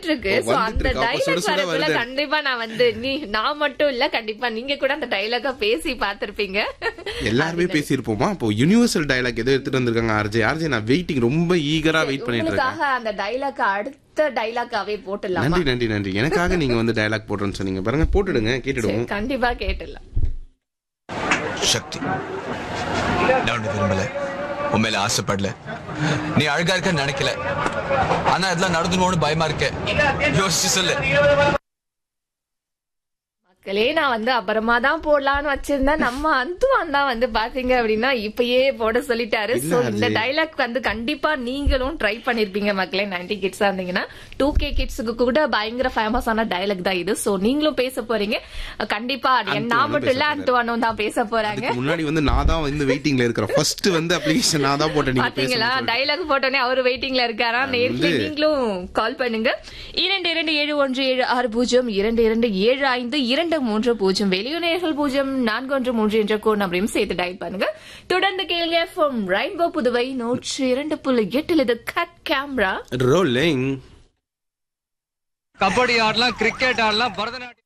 வந்துட்டு இருக்கு ஓ, சோ வந்துட்டு அந்த இருக்கு. அப்ப சுட டைலாக் சுட வரக்குள்ள வருது. கண்டிப்பா நான் வந்து நீ நான் மட்டும் இல்ல கண்டிப்பா நீங்க கூட அந்த டைலாக பேசி பாத்திருப்பீங்க எல்லாருமே பேசியிருப்போமா இப்போ யுனிவர்சல் டயலாக் எதோ எடுத்துட்டு வந்திருக்காங்க ஆர்ஜே ஆர்ஜே நான் வெயிட்டிங் ரொம்ப ஈகரா வெயிட் பண்ணிட்டு இருக்கேன் உங்களுக்காக அந்த டைலாக் அடுத்த டைலாக்காவே போட்டுடலாமா நன்றி நன்றி நன்றி எனக்காக நீங்க வந்து டயலாக் போடுறேன்னு சொன்னீங்க பாருங்க போட்டுடுங்க கேட்டுடுவோம் சரி, கண்டிப்பா கேட்டுடலாம் சக்தி நான் உன்னை விரும்பல உன் மேல ஆசைப்படல நீ அழகா இருக்க நினைக்கல ஆனா இதெல்லாம் நடந்துணும்னு பயமா இருக்க யோசிச்சு சொல்லு மக்களே நான் வந்து அப்புறமா தான் போடலாம்னு வச்சிருந்தேன் நம்ம அந்துவான் தான் வந்து பாத்தீங்க அப்படின்னா இப்பயே போட சொல்லிட்டாரு இல்ல, சோ இந்த அஜய். டைலாக் வந்து கண்டிப்பா நீங்களும் ட்ரை பண்ணிருப்பீங்க மக்களே 90 கிட்ஸா இருந்தீங்கன்னா டூ கே கிட்ஸுக்கு கூட பயங்கர ஃபேமஸான டைலாக் தான் இது சோ நீங்களும் பேச போறீங்க கண்டிப்பா அது அந்துவானும் நான் மட்டும் இல்ல பேச அந்துவானும் தான் பேச போறாங்க அதுக்கு முன்னாடி வந்து நான் தான் வந்து வெயிட்டிங்ல இருக்கிறேன் ஃபர்ஸ்ட் வந்து அப்ளிகேஷன் நான் தான் போட்டேன் நீங்க பாத்தீங்களா பேசுங்க டைலாக் போட்டோனே அவரு வெயிட்டிங்ல இருக்காரா நேர்ல வந்து- நீங்களும் கால் பண்ணுங்க இரண்டு இரண்டு ஏழு ஒன்று ஏழு ஆறு பூஜ்ஜியம் இரண்டு இரண்டு ஏழு ஐந்து இரண்டு மூன்று பூஜ்ஜியம் வெளியுநேர்கள் பூஜ்ஜியம் நான்கு ஒன்று மூன்று என்ற கோட் நம்பரையும் சேர்த்து டயல் பண்ணுங்க தொடர்ந்து கேளுங்க ஃப்ரம் ரெயின்போ புதுவை நூற்றி இரண்டு புள்ளி எட்டில் இது கட் கேமரா ரோலிங் கபடி ஆடலாம் கிரிக்கெட் ஆடலாம் பரதநாட்டியம்